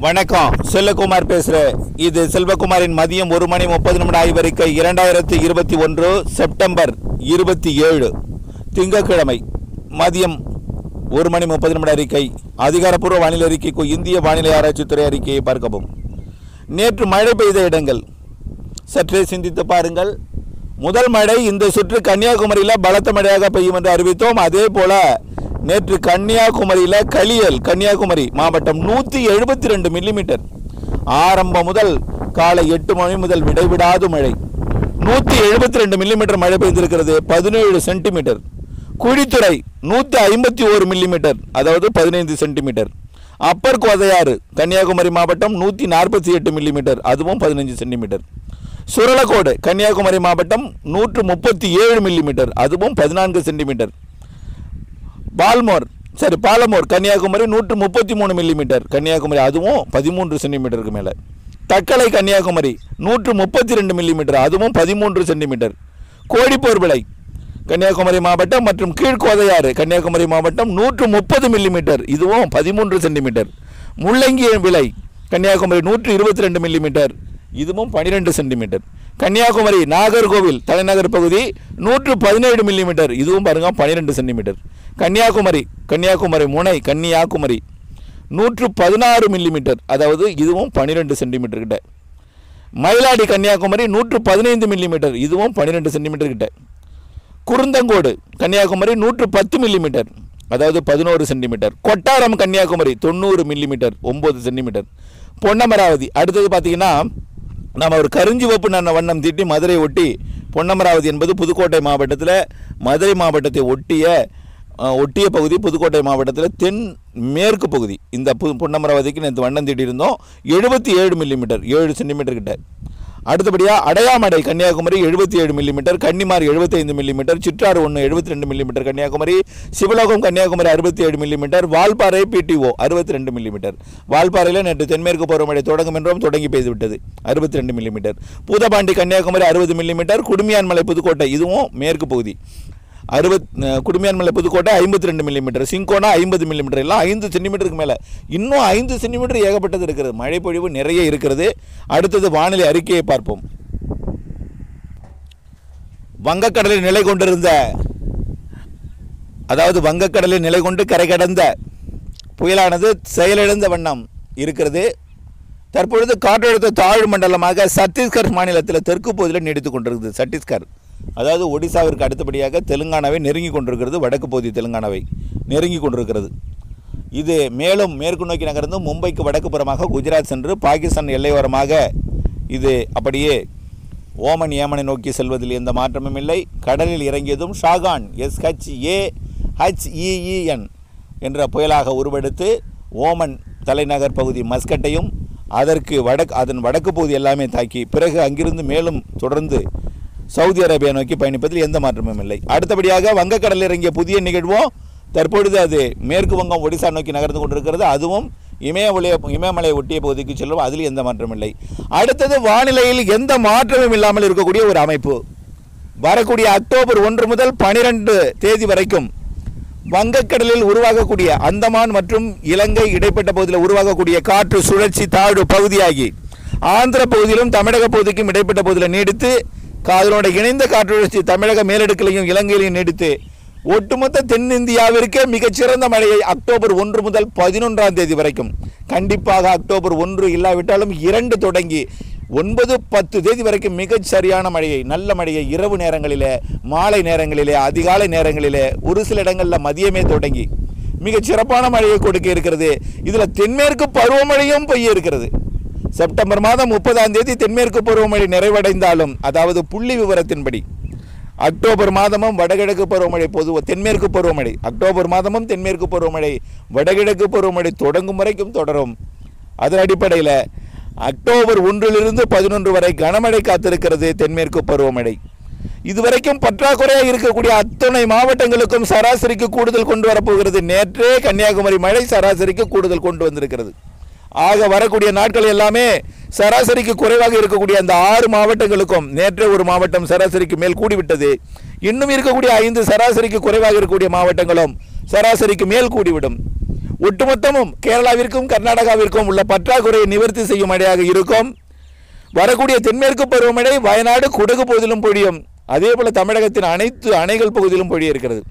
வணக்கம் செல்லகுமார் பேசுகிறேன் இது செல்வகுமாரின் மதியம் ஒரு மணி முப்பது நிமிட ஆய்வறிக்கை இரண்டாயிரத்தி இருபத்தி ஒன்று செப்டம்பர் இருபத்தி ஏழு திங்கட்கிழமை மதியம் ஒரு மணி முப்பது நிமிட அறிக்கை அதிகாரப்பூர்வ வானிலை அறிக்கைக்கு இந்திய வானிலை ஆராய்ச்சித்துறை அறிக்கையை பார்க்கவும் நேற்று மழை பெய்த இடங்கள் சற்றே சிந்தித்து பாருங்கள் முதல் மழை இந்த சுற்று கன்னியாகுமரியில் பலத்த மழையாக பெய்யும் என்று அறிவித்தோம் அதே போல நேற்று கன்னியாகுமரியில் களியல் கன்னியாகுமரி மாவட்டம் நூற்றி எழுபத்தி ரெண்டு மில்லிமீட்டர் ஆரம்பம் முதல் காலை எட்டு மணி முதல் விடைவிடாது மழை நூற்றி எழுபத்தி ரெண்டு மில்லிமீட்டர் மழை பெய்திருக்கிறது பதினேழு சென்டிமீட்டர் குழித்துறை நூற்றி ஐம்பத்தி ஒரு மில்லிமீட்டர் அதாவது பதினைந்து சென்டிமீட்டர் அப்பர் கோதையாறு கன்னியாகுமரி மாவட்டம் நூற்றி நாற்பத்தி எட்டு மில்லிமீட்டர் அதுவும் பதினஞ்சு சென்டிமீட்டர் சுரலக்கோடு கன்னியாகுமரி மாவட்டம் நூற்று முப்பத்தி ஏழு மில்லிமீட்டர் அதுவும் பதினான்கு சென்டிமீட்டர் பால்மோர் சரி பாலமோர் கன்னியாகுமரி நூற்று முப்பத்தி மூணு மில்லிமீட்டர் கன்னியாகுமரி அதுவும் பதிமூன்று சென்டிமீட்டருக்கு மேலே தக்கலை கன்னியாகுமரி நூற்று முப்பத்தி ரெண்டு மில்லிமீட்டர் அதுவும் பதிமூன்று சென்டிமீட்டர் கோழிப்போர் விலை கன்னியாகுமரி மாவட்டம் மற்றும் கீழ்கோதையாறு கன்னியாகுமரி மாவட்டம் நூற்று முப்பது மில்லிமீட்டர் இதுவும் பதிமூன்று சென்டிமீட்டர் முள்ளங்கி விலை கன்னியாகுமரி நூற்று இருபத்தி ரெண்டு மில்லிமீட்டர் இதுவும் பனிரெண்டு சென்டிமீட்டர் கன்னியாகுமரி நாகர்கோவில் தலைநகர் பகுதி நூற்று பதினேழு மில்லிமீட்டர் இதுவும் பாருங்க பன்னிரெண்டு சென்டிமீட்டர் கன்னியாகுமரி கன்னியாகுமரி முனை கன்னியாகுமரி நூற்று பதினாறு மில்லிமீட்டர் அதாவது இதுவும் பன்னிரெண்டு சென்டிமீட்டர் கிட்ட மயிலாடி கன்னியாகுமரி நூற்று பதினைந்து மில்லிமீட்டர் இதுவும் பன்னிரெண்டு சென்டிமீட்டர் கிட்ட குருந்தங்கோடு கன்னியாகுமரி நூற்று பத்து மில்லிமீட்டர் அதாவது பதினோரு சென்டிமீட்டர் கொட்டாரம் கன்னியாகுமரி தொண்ணூறு மில்லிமீட்டர் ஒம்பது சென்டிமீட்டர் பொன்னமராவதி அடுத்தது பார்த்தீங்கன்னா நம்ம ஒரு கருஞ்சிவப்பு நன்ன வண்ணம் தீட்டி மதுரை ஒட்டி பொன்னமராவதி என்பது புதுக்கோட்டை மாவட்டத்தில் மதுரை மாவட்டத்தை ஒட்டிய அஹ், ஒட்டிய பகுதி புதுக்கோட்டை மாவட்டத்தில் தென் மேற்கு பகுதி இந்த பு பொன்னமராவதிக்கு நேற்று வண்ணம் தீட்டியிருந்தோம் எழுபத்தி ஏழு மில்லிமீட்டர் ஏழு சென்டிமீட்டர் கிட்ட அடுத்தபடியாக அடையாமடை கன்னியாகுமரி எழுபத்தி ஏழு மில்லிமீட்டர் கன்னிமார் எழுபத்தைந்து மில்லிமீட்டர் சிற்றாறு ஒன்று எழுபத்தி ரெண்டு மில்லிமீட்டர் கன்னியாகுமரி சிவலோகம் கன்னியாகுமரி அறுபத்தி ஏழு மில்லிமீட்டர் வால்பாறை பிடிஓ அறுபத்தி ரெண்டு மில்லிமீட்டர் வால்பாறையில் நேற்று தென்மேற்கு பருவமழை தொடங்கும் என்றும் தொடங்கி பெய்து விட்டது அறுபத்தி ரெண்டு மில்லிமீட்டர் பூதபாண்டி கன்னியாகுமரி அறுபது மில்லிமீட்டர் குடுமியான்மலை புதுக்கோட்டை இதுவும் மேற்கு பகுதி அறுபத் குடுமியான்மலை புதுக்கோட்டை ஐம்பத்தி ரெண்டு மில்லிமீட்டர் சிங்கோனா ஐம்பது மில்லிமீட்டர் எல்லாம் ஐந்து சென்டிமீட்டருக்கு மேலே இன்னும் ஐந்து சென்டிமீட்டர் ஏகப்பட்டது இருக்கிறது மழை பொழிவு நிறைய இருக்கிறது அடுத்தது வானிலை அறிக்கையை பார்ப்போம் வங்கக்கடலில் நிலை கொண்டிருந்த அதாவது வங்கக்கடலில் நிலை கொண்டு கரை கடந்த புயலானது செயலிழந்த வண்ணம் இருக்கிறது தற்பொழுது காற்றழுத்த தாழ்வு மண்டலமாக சத்தீஸ்கர் மாநிலத்தில் தெற்கு பகுதியில் நீடித்துக் கொண்டிருக்குது சத்தீஸ்கர் அதாவது ஒடிசாவிற்கு அடுத்தபடியாக தெலுங்கானாவை நெருங்கி கொண்டிருக்கிறது வடக்கு பகுதி தெலுங்கானாவை நெருங்கி கொண்டிருக்கிறது இது மேலும் மேற்கு நோக்கி நகர்ந்து மும்பைக்கு வடக்கு புறமாக குஜராத் சென்று பாகிஸ்தான் எல்லையோரமாக இது அப்படியே ஓமன் ஏமனை நோக்கி செல்வதில் எந்த மாற்றமும் இல்லை கடலில் இறங்கியதும் ஷாகான் எஸ்ஹெச் ஏ ஹெச்இஇஎன் என்ற புயலாக உருவெடுத்து ஓமன் தலைநகர் பகுதி மஸ்கட்டையும் அதற்கு வடக்கு அதன் வடக்கு பகுதி எல்லாமே தாக்கி பிறகு அங்கிருந்து மேலும் தொடர்ந்து சவுதி அரேபியா நோக்கி பயணிப்பதில் எந்த மாற்றமும் இல்லை அடுத்தபடியாக வங்கக்கடலில் இறங்கிய புதிய நிகழ்வும் தற்பொழுது அது மேற்கு வங்கம் ஒடிசா நோக்கி நகர்ந்து கொண்டிருக்கிறது அதுவும் இமயமலையை இமயமலையை ஒட்டிய பகுதிக்கு செல்லும் அதில் எந்த மாற்றமும் இல்லை அடுத்தது வானிலையில் எந்த மாற்றமும் இல்லாமல் இருக்கக்கூடிய ஒரு அமைப்பு வரக்கூடிய அக்டோபர் ஒன்று முதல் பனிரெண்டு தேதி வரைக்கும் வங்கக்கடலில் உருவாகக்கூடிய அந்தமான் மற்றும் இலங்கை இடைப்பட்ட பகுதியில் உருவாகக்கூடிய காற்று சுழற்சி தாழ்வு பகுதியாகி ஆந்திர பகுதியிலும் தமிழக பகுதிக்கும் இடைப்பட்ட பகுதியில் நீடித்து காதலோட இணைந்த காற்று சுழற்சி தமிழக மேலடுக்கிலையும் இலங்கையிலையும் நீடித்து ஒட்டுமொத்த தென்னிந்தியாவிற்கே மிகச்சிறந்த மழையை அக்டோபர் ஒன்று முதல் பதினொன்றாம் தேதி வரைக்கும் கண்டிப்பாக அக்டோபர் ஒன்று இல்லாவிட்டாலும் இரண்டு தொடங்கி ஒன்பது பத்து தேதி வரைக்கும் மிகச் சரியான மழையை நல்ல மழையை இரவு நேரங்களிலே மாலை நேரங்களிலே அதிகாலை நேரங்களிலே ஒரு சில இடங்களில் மதியமே தொடங்கி மிகச் சிறப்பான மழையை கொடுக்க இருக்கிறது இதில் தென்மேற்கு பருவமழையும் பெய்ய இருக்கிறது செப்டம்பர் மாதம் முப்பதாம் தேதி தென்மேற்கு பருவமழை நிறைவடைந்தாலும் அதாவது புள்ளி விவரத்தின்படி அக்டோபர் மாதமும் வடகிழக்கு பருவமழை பொதுவ தென்மேற்கு பருவமழை அக்டோபர் மாதமும் தென்மேற்கு பருவமழை வடகிழக்கு பருவமழை தொடங்கும் வரைக்கும் தொடரும் அதன் அடிப்படையில் அக்டோபர் ஒன்றிலிருந்து பதினொன்று வரை கனமழை காத்திருக்கிறது தென்மேற்கு பருவமழை இதுவரைக்கும் பற்றாக்குறையாக இருக்கக்கூடிய அத்தனை மாவட்டங்களுக்கும் சராசரிக்கு கூடுதல் கொண்டு வரப்போகிறது நேற்றே கன்னியாகுமரி மழை சராசரிக்கு கூடுதல் கொண்டு வந்திருக்கிறது ஆக வரக்கூடிய நாட்கள் எல்லாமே சராசரிக்கு குறைவாக இருக்கக்கூடிய அந்த ஆறு மாவட்டங்களுக்கும் நேற்றே ஒரு மாவட்டம் சராசரிக்கு மேல் கூடிவிட்டது இன்னும் இருக்கக்கூடிய ஐந்து சராசரிக்கு குறைவாக இருக்கக்கூடிய மாவட்டங்களும் சராசரிக்கு மேல் கூடிவிடும் ஒட்டுமொத்தமும் கேரளாவிற்கும் கர்நாடகாவிற்கும் உள்ள பற்றாக்குறையை நிவர்த்தி செய்யும் மழையாக இருக்கும் வரக்கூடிய தென்மேற்கு பருவமழை வயநாடு குடகு பகுதியிலும் பொழியும் அதே போல தமிழகத்தின் அனைத்து அணைகள் பகுதியிலும் பொழிய இருக்கிறது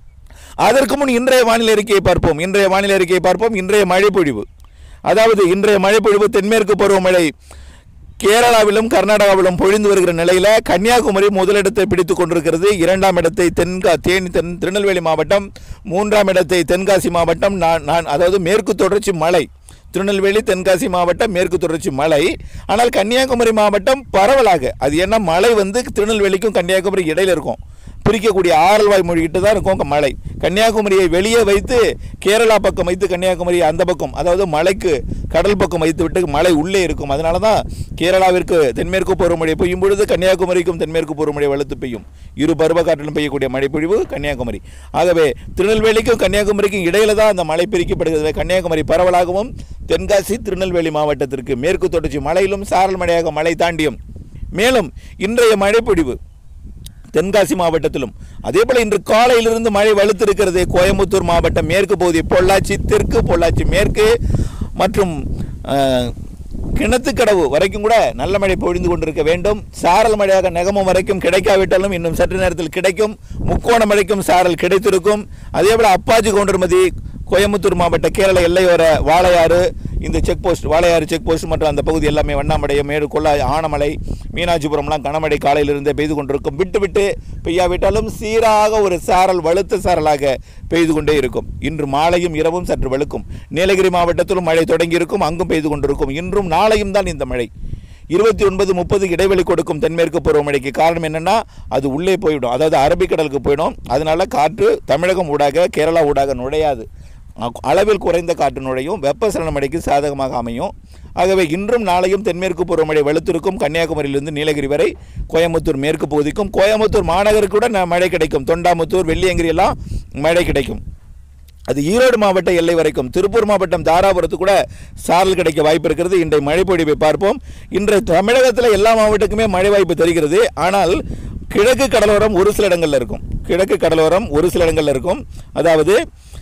அதற்கு முன் இன்றைய வானிலை அறிக்கையை பார்ப்போம் இன்றைய வானிலை அறிக்கையை பார்ப்போம் இன்றைய மழை பொழிவு அதாவது இன்றைய மழை பொழிவு தென்மேற்கு பருவமழை கேரளாவிலும் கர்நாடகாவிலும் பொழிந்து வருகிற நிலையில் கன்னியாகுமரி முதலிடத்தை பிடித்துக் கொண்டிருக்கிறது இரண்டாம் இடத்தை தென்கா தேனி தென் திருநெல்வேலி மாவட்டம் மூன்றாம் இடத்தை தென்காசி மாவட்டம் நான் நான் அதாவது மேற்கு தொடர்ச்சி மலை திருநெல்வேலி தென்காசி மாவட்டம் மேற்கு தொடர்ச்சி மலை ஆனால் கன்னியாகுமரி மாவட்டம் பரவலாக அது என்ன மலை வந்து திருநெல்வேலிக்கும் கன்னியாகுமரி இடையில இருக்கும் பிரிக்கக்கூடிய ஆரல்வாய் மொழிகிட்டு தான் இருக்கும் மலை கன்னியாகுமரியை வெளியே வைத்து கேரளா பக்கம் வைத்து கன்னியாகுமரி அந்த பக்கம் அதாவது மலைக்கு கடல் பக்கம் வைத்து விட்டு மலை உள்ளே இருக்கும் அதனால தான் கேரளாவிற்கு தென்மேற்கு பருவமழை பெய்யும் பொழுது கன்னியாகுமரிக்கும் தென்மேற்கு பருவமழை வலுத்து பெய்யும் இரு பருவ காற்றிலும் பெய்யக்கூடிய மழை பொழிவு கன்னியாகுமரி ஆகவே திருநெல்வேலிக்கும் கன்னியாகுமரிக்கும் இடையில தான் அந்த மலை பிரிக்கப்படுகிறது கன்னியாகுமரி பரவலாகவும் தென்காசி திருநெல்வேலி மாவட்டத்திற்கு மேற்கு தொடர்ச்சி மலையிலும் சாரல் மழையாக மலை தாண்டியும் மேலும் இன்றைய மழைப்பொழிவு தென்காசி மாவட்டத்திலும் அதே போல இன்று காலையிலிருந்து மழை வலுத்திருக்கிறது கோயம்புத்தூர் மாவட்டம் மேற்கு பகுதி பொள்ளாச்சி தெற்கு பொள்ளாச்சி மேற்கு மற்றும் அஹ், கிணத்துக்கடவு வரைக்கும் கூட நல்ல மழை பொழிந்து கொண்டிருக்க வேண்டும் சாரல் மழையாக நெகமம் வரைக்கும் கிடைக்காவிட்டாலும் இன்னும் சற்று நேரத்தில் கிடைக்கும் முக்கோண மழைக்கும் சாரல் கிடைத்திருக்கும் அதே போல அப்பாஜி கவுண்டர்மதி கோயம்புத்தூர் மாவட்ட கேரள எல்லையோர வாளையாறு இந்த check post Walayar check post மற்றும் அந்த பகுதி எல்லாமே வண்ணாமடைய மேடு கொள்ளா ஆனமலை மீனாட்சிபுரம்லாம் கனமழை காலையிலிருந்தே பெய்து கொண்டிருக்கும் விட்டு விட்டு பெய்யாவிட்டாலும் சீராக ஒரு சாரல் வலுத்த சாரலாக பெய்து கொண்டே இருக்கும் இன்று மாலையும் இரவும் சற்று வலுக்கும் நீலகிரி மாவட்டத்திலும் மழை தொடங்கி இருக்கும் அங்கும் பெய்து கொண்டிருக்கும் இன்றும் நாளையும் தான் இந்த மழை இருபத்தி ஒன்பது முப்பது இடைவெளி கொடுக்கும் தென்மேற்கு பருவமழைக்கு காரணம் என்னன்னா அது உள்ளே போய்விடும் அதாவது அரபிக்கடலுக்கு போயிடும் அதனால காற்று தமிழகம் ஊடாக கேரளா ஊடாக நுழையாது அ- அளவில் குறைந்த காற்று நுழையும் வெப்பசலன மழைக்கு சாதகமாக அமையும் ஆகவே இன்றும் நாளையும் தென்மேற்கு பருவமழை வலுத்திருக்கும் கன்னியாகுமரியிலிருந்து நீலகிரி வரை கோயம்புத்தூர் மேற்கு பகுதிக்கும் கோயம்புத்தூர் மாநகருக்கு கூட ந- மழை கிடைக்கும் தொண்டாமுத்தூர் வெள்ளியங்கிரி எல்லாம் மழை கிடைக்கும் அது ஈரோடு மாவட்ட எல்லை வரைக்கும் திருப்பூர் மாவட்டம் தாராபுரத்து கூட சாரல் கிடைக்க வாய்ப்பு இருக்கிறது இன்றைய மழை பொழிவை பார்ப்போம் இன்று தமிழகத்தில் எல்லா மாவட்டத்துக்குமே மழை வாய்ப்பு தெரிகிறது ஆனால் கிழக்கு கடலோரம் ஒரு சில இடங்கள்ல இருக்கும் கிழக்கு கடலோரம் ஒரு சில இடங்கள்ல இருக்கும் அதாவது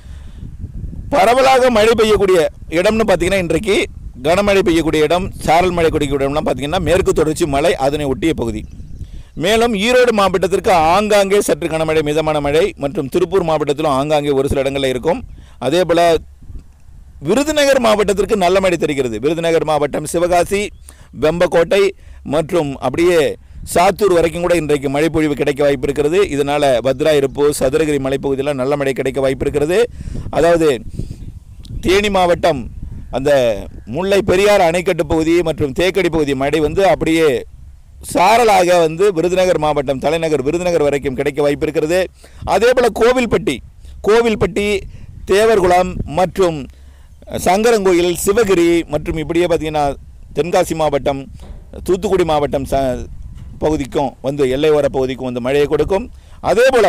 பரவலாக மழை பெய்யக்கூடிய இடம்னு பார்த்தீங்கன்னா இன்றைக்கு கனமழை பெய்யக்கூடிய இடம் சாரல் மழை குடிக்கக்கூடிய இடம்லாம் பார்த்தீங்கன்னா மேற்கு தொடர்ச்சி மலை அதனை ஒட்டிய பகுதி மேலும் ஈரோடு மாவட்டத்திற்கு ஆங்காங்கே சற்று கனமழை மிதமான மழை மற்றும் திருப்பூர் மாவட்டத்திலும் ஆங்காங்கே ஒரு சில இடங்களில் இருக்கும் அதே போல் விருதுநகர் மாவட்டத்திற்கு நல்ல மழை தெரிகிறது விருதுநகர் மாவட்டம் சிவகாசி வெம்பக்கோட்டை மற்றும் அப்படியே சாத்தூர் வரைக்கும் கூட இன்றைக்கு மழை பொழிவு கிடைக்க வாய்ப்பு இருக்கிறது இதனால் பத்ரா இருப்பு சதுரகிரி மலைப்பகுதியில் நல்ல மழை கிடைக்க வாய்ப்பு இருக்கிறது அதாவது தேனி மாவட்டம் அந்த முல்லை பெரியார் அணைக்கட்டு பகுதி மற்றும் தேக்கடி பகுதி மழை வந்து அப்படியே சாரலாக வந்து விருதுநகர் மாவட்டம் தலைநகர் விருதுநகர் வரைக்கும் கிடைக்க வாய்ப்பு இருக்கிறது அதே போல் கோவில்பட்டி கோவில்பட்டி தேவர்குளம் மற்றும் சங்கரங்கோயில் சிவகிரி மற்றும் இப்படியே பார்த்தீங்கன்னா தென்காசி மாவட்டம் தூத்துக்குடி மாவட்டம் ச பகுதிக்கும் வந்து எல்லையோர பகுதிக்கும் வந்து மழையை கொடுக்கும் அதே போல்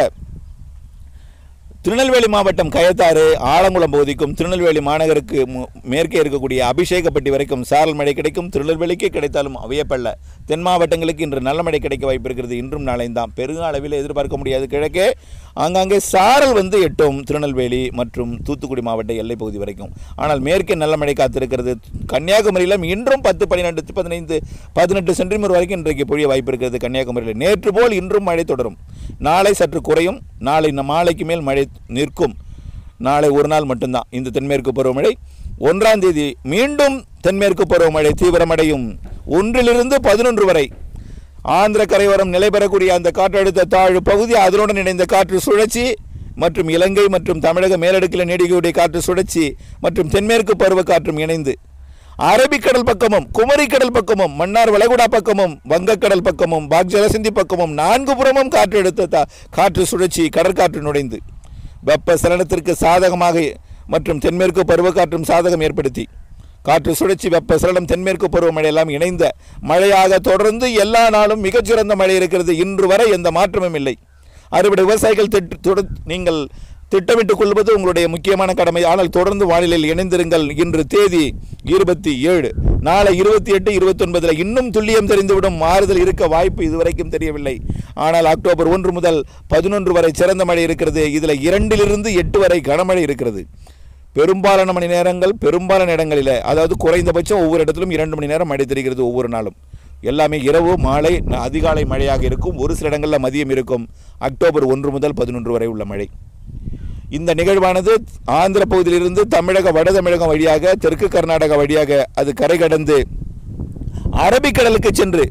திருநெல்வேலி மாவட்டம் கயத்தாறு ஆலங்குளம் பகுதிக்கும் திருநெல்வேலி மாநகருக்கு மு- மேற்கே இருக்கக்கூடிய அபிஷேகப்பட்டி வரைக்கும் சாரல் மழை கிடைக்கும் திருநெல்வேலிக்கே கிடைத்தாலும் அவையப்பல்ல தென் மாவட்டங்களுக்கு இன்று நல்ல மழை கிடைக்க வாய்ப்பு இருக்கிறது இன்றும் நாளையும் தான் பெருக அளவில் எதிர்பார்க்க முடியாது கிழக்கே ஆங்காங்கே சாரல் வந்து எட்டும் திருநெல்வேலி மற்றும் தூத்துக்குடி மாவட்ட எல்லை பகுதி வரைக்கும் ஆனால் மேற்கே நல்ல மழை காத்திருக்கிறது கன்னியாகுமரியிலும் இன்றும் பத்து பன்னிரெண்டு பதினைந்து பதினெட்டு சென்டிமீட்டர் வரைக்கும் இன்றைக்கு பொழிய வாய்ப்பு இருக்கிறது கன்னியாகுமரியில் நேற்று போல் இன்றும் மழை தொடரும் நாளை சற்று குறையும் நாளை ந- மாலைக்கு மேல் மழை நிற்கும் நாளை ஒரு நாள் மட்டும்தான் இந்த தென்மேற்கு பருவமழை ஒன்றாம் தேதி மீண்டும் தென்மேற்கு பருவமழை தீவிரமடையும் ஒன்றிலிருந்து பதினொன்று வரை ஆந்திர கரையோரம் நிலை பெறக்கூடிய அந்த காற்றழுத்த தாழ்வு பகுதி அதனுடன் இணைந்த காற்று சுழற்சி மற்றும் இலங்கை மற்றும் தமிழக மேலடுக்கில் நீடிக்கக்கூடிய காற்று சுழற்சி மற்றும் தென்மேற்கு பருவக்காற்றும் இணைந்து அரபிக்கடல் பக்கமும் குமரிக்கடல் பக்கமும் மன்னார் வளைகுடா பக்கமும் வங்கக்கடல் பக்கமும் பாக் ஜலசந்தி பக்கமும் நான்கு புறமும் காற்று எடுத்த தா- காற்று சுழற்சி கடற்காற்று நுழைந்து வெப்ப சலனத்திற்கு சாதகமாக மற்றும் தென்மேற்கு பருவக்காற்றும் சாதகம் ஏற்படுத்தி காற்று சுழற்சி வெப்ப சலனம் தென்மேற்கு பருவமழை எல்லாம் இணைந்த மழையாக தொடர்ந்து எல்லா நாளும் மிகச்சிறந்த மழை இருக்கிறது இன்று வரை எந்த மாற்றமும் இல்லை அறுவடை விவசாயிகள் திட்டு தொடு- நீங்கள் திட்டமிட்டுக் கொள்வது உங்களுடைய முக்கியமான கடமை ஆனால் தொடர்ந்து வானிலையில் இணைந்திருங்கள் இன்று தேதி இருபத்தி ஏழு நாளை இருபத்தி எட்டு இருபத்தொன்பதில் இன்னும் துல்லியம் தெரிந்துவிடும் மாறுதல் இருக்க வாய்ப்பு இதுவரைக்கும் தெரியவில்லை ஆனால் அக்டோபர் ஒன்று முதல் பதினொன்று வரை சிறந்த மழை இருக்கிறது இதில் இரண்டிலிருந்து எட்டு வரை கனமழை இருக்கிறது பெரும்பாலான மணி நேரங்கள் பெரும்பாலான இடங்களில் அதாவது குறைந்தபட்சம் ஒவ்வொரு இடத்திலும் இரண்டு மணி நேரம் மழை தெரிகிறது ஒவ்வொரு நாளும் எல்லாமே இரவு மாலை ந- அதிகாலை மழையாக இருக்கும் ஒரு சில இடங்களில் மதியம் இருக்கும் அக்டோபர் ஒன்று முதல் பதினொன்று வரை உள்ள மழை இந்த நிகழ்வானது ஆந்திர பகுதியிலிருந்து தமிழக வட தமிழகம் வழியாக தெற்கு கர்நாடகா வழியாக அது கரை கடந்து அரபிக்கடலுக்கு சென்று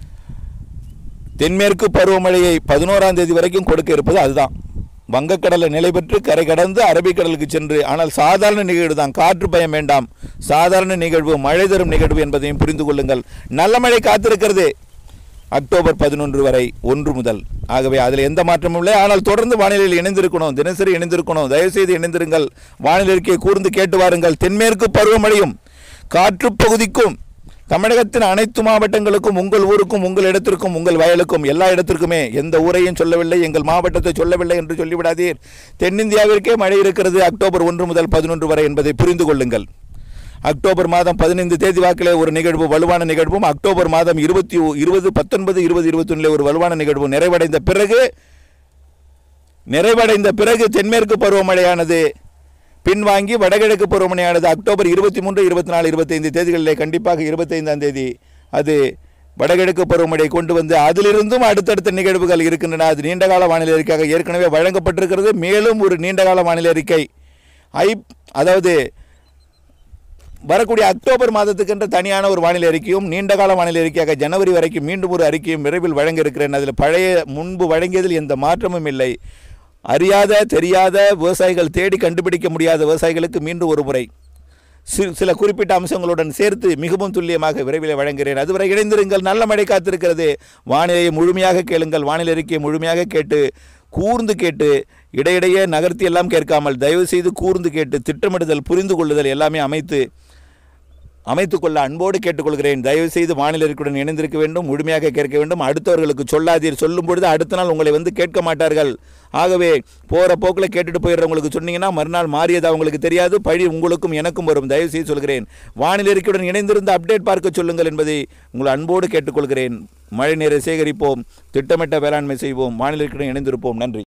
தென்மேற்கு பருவமழையை பதினோராம் தேதி வரைக்கும் கொடுக்க இருப்பது அதுதான் வங்கக்கடலில் நிலை பெற்று கரை கடந்து அரபிக்கடலுக்கு சென்று ஆனால் சாதாரண நிகழ்வு தான் காற்று பயம் வேண்டாம் சாதாரண நிகழ்வு மழை தரும் நிகழ்வு என்பதையும் புரிந்து கொள்ளுங்கள் நல்ல மழை காத்திருக்கிறது அக்டோபர் பதினொன்று வரை ஒன்று முதல் ஆகவே அதில் எந்த மாற்றமும் இல்லை ஆனால் தொடர்ந்து வானிலையில் இணைந்திருக்கணும் தினசரி இணைந்திருக்கணும் தயவுசெய்து இணைந்திருங்கள் வானிலை அறிக்கையை கூர்ந்து கேட்டு வாருங்கள் தென்மேற்கு பருவமழையும் காற்று பகுதிக்கும் தமிழகத்தின் அனைத்து மாவட்டங்களுக்கும் உங்கள் ஊருக்கும் உங்கள் இடத்திற்கும் உங்கள் வயலுக்கும் எல்லா இடத்திற்குமே எந்த ஊரையும் சொல்லவில்லை எங்கள் மாவட்டத்தை சொல்லவில்லை என்று சொல்லிவிடாதீர் தென்னிந்தியாவிற்கே மழை இருக்கிறது அக்டோபர் ஒன்று முதல் பதினொன்று வரை என்பதை புரிந்து கொள்ளுங்கள் அக்டோபர் மாதம் பதினைந்து தேதி வாக்கிலே ஒரு நிகழ்வு வலுவான நிகழ்வும் அக்டோபர் மாதம் இருபத்தி இருபது பத்தொன்பது இருபது இருபத்தொன்னிலே ஒரு வலுவான நிகழ்வு நிறைவடைந்த பிறகு நிறைவடைந்த பிறகு தென்மேற்கு பருவமழையானது பின்வாங்கி வடகிழக்கு பருவமழையானது அக்டோபர் இருபத்தி மூன்று இருபத்தி நாலு இருபத்தைந்து தேதிகளிலே கண்டிப்பாக இருபத்தைந்தாம் தேதி அது வடகிழக்கு பருவமழை கொண்டு வந்து அதிலிருந்தும் அடுத்தடுத்த நிகழ்வுகள் இருக்கின்றன அது நீண்டகால வானிலை அறிக்கையாக ஏற்கனவே வழங்கப்பட்டிருக்கிறது மேலும் ஒரு நீண்டகால வானிலை அறிக்கை ஐ அதாவது வரக்கூடிய அக்டோபர் மாதத்துக்கென்ற தனியான ஒரு வானிலை அறிக்கையும் நீண்டகால வானிலை அறிக்கையாக ஜனவரி வரைக்கும் மீண்டும் ஒரு அறிக்கையும் விரைவில் வழங்க இருக்கிறேன் அதில் பழைய முன்பு வழங்கியதில் எந்த மாற்றமும் இல்லை அறியாத தெரியாத விவசாயிகள் தேடி கண்டுபிடிக்க முடியாத விவசாயிகளுக்கு மீண்டும் ஒரு முறை சி- சில குறிப்பிட்ட அம்சங்களுடன் சேர்த்து மிகவும் துல்லியமாக விரைவில் வழங்குகிறேன் அதுவரை இணைந்திருங்கள் நல்ல மழை காத்திருக்கிறது வானிலையை முழுமையாக கேளுங்கள் வானிலை அறிக்கையை முழுமையாக கேட்டு கூர்ந்து கேட்டு இடையிடையே நகர்த்தி எல்லாம் கேட்காமல் தயவு செய்து கூர்ந்து கேட்டு திட்டமிடுதல் புரிந்து கொள்ளுதல் எல்லாமே அமைத்து அமைத்துக்கொள்ள அன்போடு கேட்டுக்கொள்கிறேன் தயவு செய்து வானிலை அறிக்கையுடன் இணைந்திருக்க வேண்டும் முழுமையாக கேட்க வேண்டும் அடுத்தவர்களுக்கு சொல்லாதீர் சொல்லும் பொழுது அடுத்த நாள் உங்களை வந்து கேட்க மாட்டார்கள் ஆகவே போகிற போக்கில் கேட்டுட்டு போயிடுறவங்களுக்கு சொன்னீங்கன்னா மறுநாள் மாறியது அவங்களுக்கு தெரியாது பழி உங்களுக்கும் எனக்கும் வரும் தயவு செய்து சொல்கிறேன் வானிலை அறிக்கையுடன் இணைந்திருந்து அப்டேட் பார்க்க சொல்லுங்கள் என்பதை உங்களை அன்போடு கேட்டுக்கொள்கிறேன் மழை நீரை சேகரிப்போம் திட்டமிட்ட வேளாண்மை செய்வோம் வானிலை அறிக்கையுடன் இணைந்திருப்போம் நன்றி